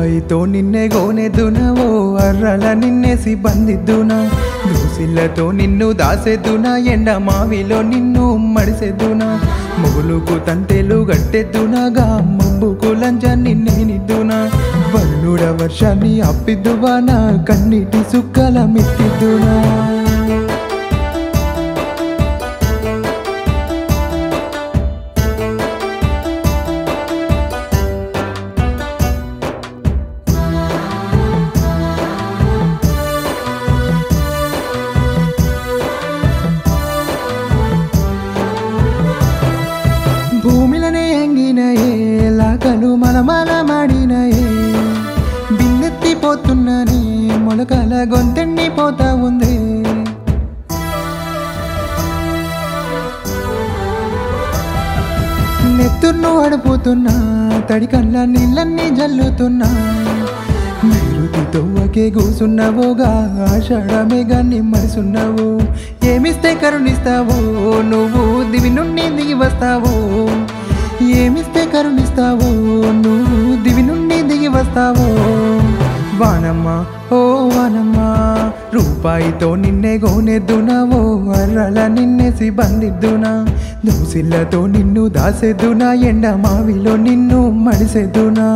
రూపాయితో నిన్నే గోనెద్దునా ఓ అర్రల నిన్నేసి బందిద్దునా దూసిళ్ళతో నిన్ను దాసెద్దునా ఎండ మావిలో నిన్ను మడిసెద్దునా మొగులుకు తంటెలు గట్టెద్దునాగా మబ్బుకు లంచాన్ని నేనిద్దునా వల్లుడ వర్షాన్ని అప్పిద్దువా నా కన్నీటి సుక్కల మిత్తిద్దునా భూమిలనే ఎంగినయే లాకలు మలమల మాడినయే బిన్నెత్తిపోతున్నానే మొలకల గొంతెండిపోతా ఉంది నెత్తుర్ను అడుపుతున్నా తడి కళ్ళ నీళ్ళన్నీ జల్లుతున్నా నైరుతి తొవ్వకే కూసున్నావుగా ఆషాఢమే గాన్ని మరిసున్నావు ఏమిస్తే కరుణిస్తావో నువ్వు దివి నుండి దిగి వస్తావు ఏమిస్తే కరుణిస్తావో నువ్వు దివి నుండి దిగి వస్తావో వానమ్మ ఓ వానమ్మ రూపాయితో నిన్నే గోనెద్దునావో అర్రల నిన్నేసి బందిద్దునా దోసిళ్ళతో నిన్ను దాసెద్దునా ఎండ మావిలో నిన్ను మడిసెద్దునా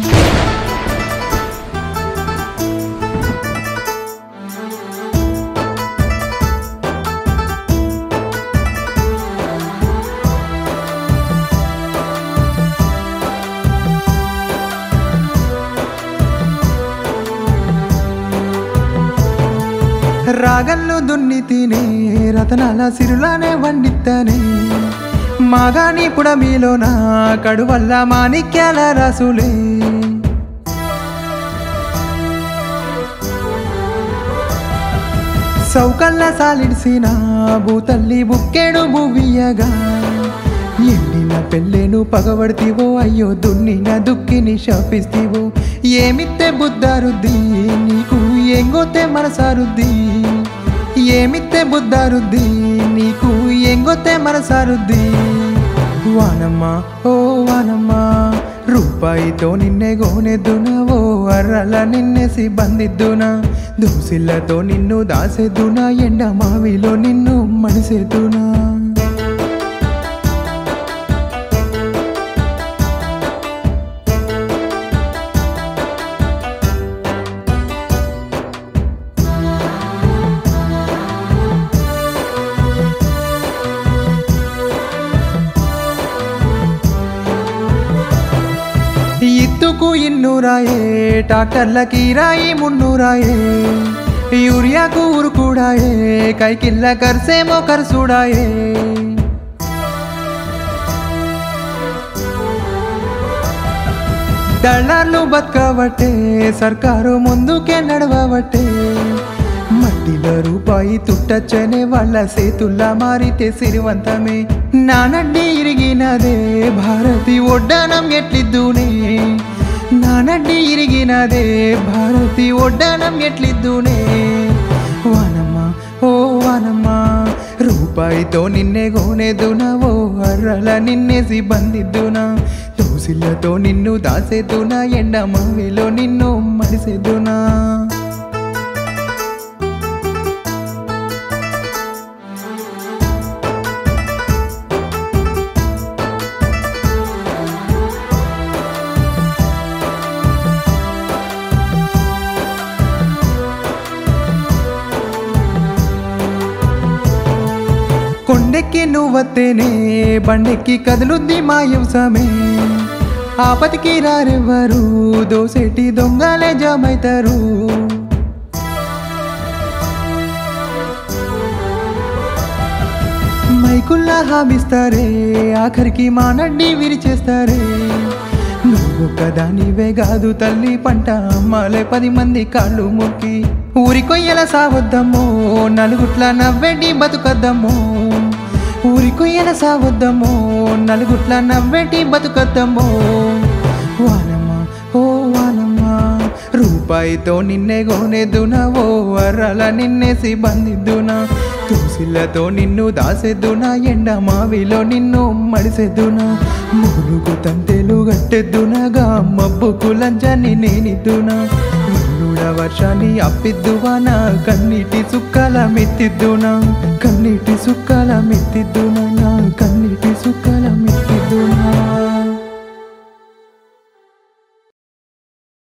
రాగల్లు దున్ని తినే రతనాల సిరులానే వండిత్తనే మాగాని పుడమిలోన కడువల్ల మాణిక్యాల రసులే సౌకల్ల సాలిడిసిన భూతల్లి బుక్కేడు భూవియగా ఎండిన పెళ్ళేను పగబడితివో అయ్యో దున్నిన దుక్కిని శపిస్తివో ఏమిత్తే బుద్ధారుద్ది నీకు ఎంగొతే మనసారుద్ది ఏమిత్తే బుద్ధారుద్ది నీకు ఎంగొతే మనసారుద్ది వానమ్మ ఓ వానమ్మ రూపాయితో నిన్నే గోనెద్దునా ఓ అర్రల నిన్నేసి బందిద్దునా దోసిళ్ళతో నిన్ను దాసెద్దునా ఎండ మావిలో నిన్ను మడిసెద్దునా ఇత్తుకు ఇన్నూరాయే ట్రాక్టర్లకి రాయి మున్నూరాయే యూరియాకు ఉరుకుడాయే కైకిల్ల కర్సేమో కర్సుడాయే దళార్లు బతకబట్టే సర్కారు ముందుకే నడవబట్టే మట్టిలో రూపాయి తుట్టచ్చనే వాళ్ళ సేతుల్లా మారితే సిరివంతమే నానడ్డి ఇరిగినదే భారతి ఒడ్డానం ఎట్లిద్దునే నానడ్డి ఇరిగినదే భారతి ఒడ్డానం ఎట్లిద్దునే వానమ్మ ఓ వానమ్మ రూపాయితో నిన్నే గోనెద్దునా ఓ అర్రల నిన్నేసి బందిద్దునా దోసిళ్ళతో నిన్ను దాసేద్దునా ఎండ మావిలో నిన్ను మడిసేద్దునా కొండెక్కి నువ్వత్తేనే బండెక్కి కదులుద్ది మాయుసమే ఆపతికి రారెవ్వరు దోసెట్టి దొంగలే జమైతారు మైకుల్లా హామిస్తారే ఆఖరికి మానడ్డి విరిచేస్తారే నువ్వు కదానివే కాదు తల్లి పంట అమ్మాలే పది మంది కాళ్ళు మొక్కి ఊరి కొయ్యల సావద్దమ్మో నలుగుట్ల నవ్వెడ్డి బతుకద్దమ్మో ఊరి కొయ్యల సావద్దమ్మో నలుగుట్ల నవ్వెడ్డి బతుకద్దమ్మో వానమ్మ ఓ వానమ్మ రూపాయితో నిన్నే గోనెద్దునా ఓ అర్రల నిన్నేసి బందిద్దునా దోసిళ్ళతో నిన్ను దాసెద్దునా ఎండ మావిలో నిన్ను మడిసెద్దునా ములుగు తంతెలు గట్టెద్దునగా మబ్బుకు లంచాన్ని నేనిద్దునా మల్లుడ వర్షాన్ని అప్పిద్దువానా కన్నీటి సుక్కల మెత్తిద్దునా కన్నీటి సుక్కల మెత్తిద్దునా నా కన్నీటి సుక్కల మెత్తి